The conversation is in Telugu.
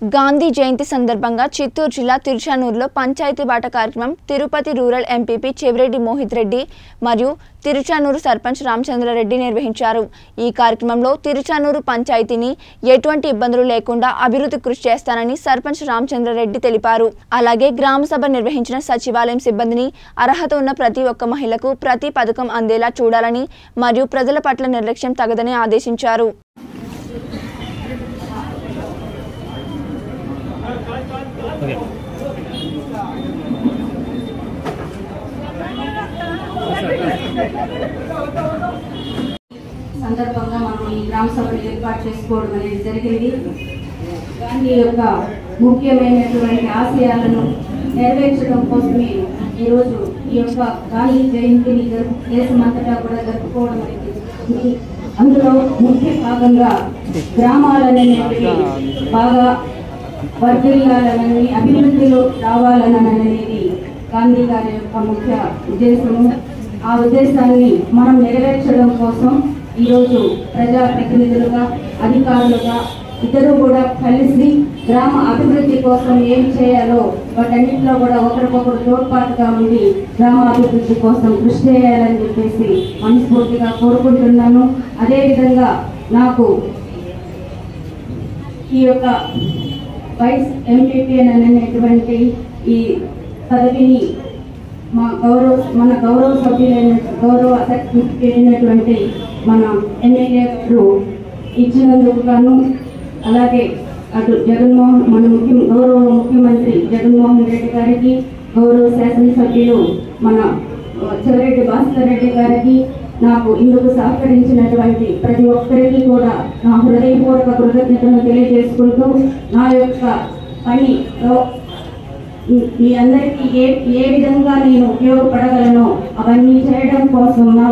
గాంధీ జయంతి సందర్భంగా చిత్తూరు జిల్లా తిరుచానూరులో పంచాయతీ బాట కార్యక్రమం తిరుపతి రూరల్ ఎంపీపీ చెవిరెడ్డి మోహిత్ రెడ్డి మరియు తిరుచానూరు సర్పంచ్ రామచంద్రారెడ్డి నిర్వహించారు ఈ కార్యక్రమంలో తిరుచానూరు పంచాయతీని ఎటువంటి ఇబ్బందులు లేకుండా అభివృద్ధి కృషి చేస్తానని సర్పంచ్ రామచంద్రారెడ్డి తెలిపారు అలాగే గ్రామ సభ నిర్వహించిన సచివాలయం సిబ్బందిని అర్హత ఉన్న ప్రతి ఒక్క మహిళకు ప్రతి పథకం అందేలా చూడాలని మరియు ప్రజల పట్ల నిర్లక్ష్యం తగదని ఆదేశించారు సందర్భంగా మనం ఈ గ్రామ సభను ఏర్పాటు చేసుకోవడం అనేది జరిగింది గాంధీ యొక్క ముఖ్యమైనటువంటి ఆశయాలను నెరవేర్చడం కోసమే ఈరోజు ఈ యొక్క గాంధీ జయంతిని జరుపు దేశమంతటా కూడా జరుపుకోవడం అనేది ఉంది. అందులో ముఖ్య భాగంగా గ్రామాలనేవి బాగా వర్ధిల్లాలనని అభివృద్ధిలో రావాలననేది గాంధీ గారి యొక్క ముఖ్య ఉద్దేశము ఆ ఉద్దేశాన్ని మనం నెరవేర్చడం కోసం ఈరోజు ప్రజా ప్రతినిధులుగా అధికారులుగా ఇద్దరు కూడా కలిసి గ్రామ అభివృద్ధి కోసం ఏం చేయాలో వాటన్నిటిలో కూడా ఒకరికొకరు తోడ్పాటుగా ఉండి గ్రామ అభివృద్ధి కోసం కృషి చేయాలని చెప్పేసి మనస్ఫూర్తిగా కోరుకుంటున్నాను అదేవిధంగా నాకు ఈ యొక్క వైస్ ఎంపీపీ అనేటువంటి ఈ పదవిని మా గౌరవ మన గౌరవ సభ్యులైన గౌరవ అయినటువంటి మన ఎమ్మెల్యే గారు ఇచ్చినందుకు గాను అలాగే అటు జగన్మోహన్ మన ముఖ్య గౌరవ ముఖ్యమంత్రి జగన్మోహన్ రెడ్డి గారికి గౌరవ శాసనసభ్యులు మన చెవిరెడ్డి భాస్కర్ రెడ్డి గారికి నాకు ఇందుకు సహకరించినటువంటి ప్రతి ఒక్కరికి కూడా నా హృదయపూర్వక కృతజ్ఞతలు తెలియజేసుకుంటూ నా యొక్క పనిలో మీ అందరికీ ఏ ఏ విధంగా నేను ఉపయోగపడగలనో అవన్నీ చేయడం కోసం నా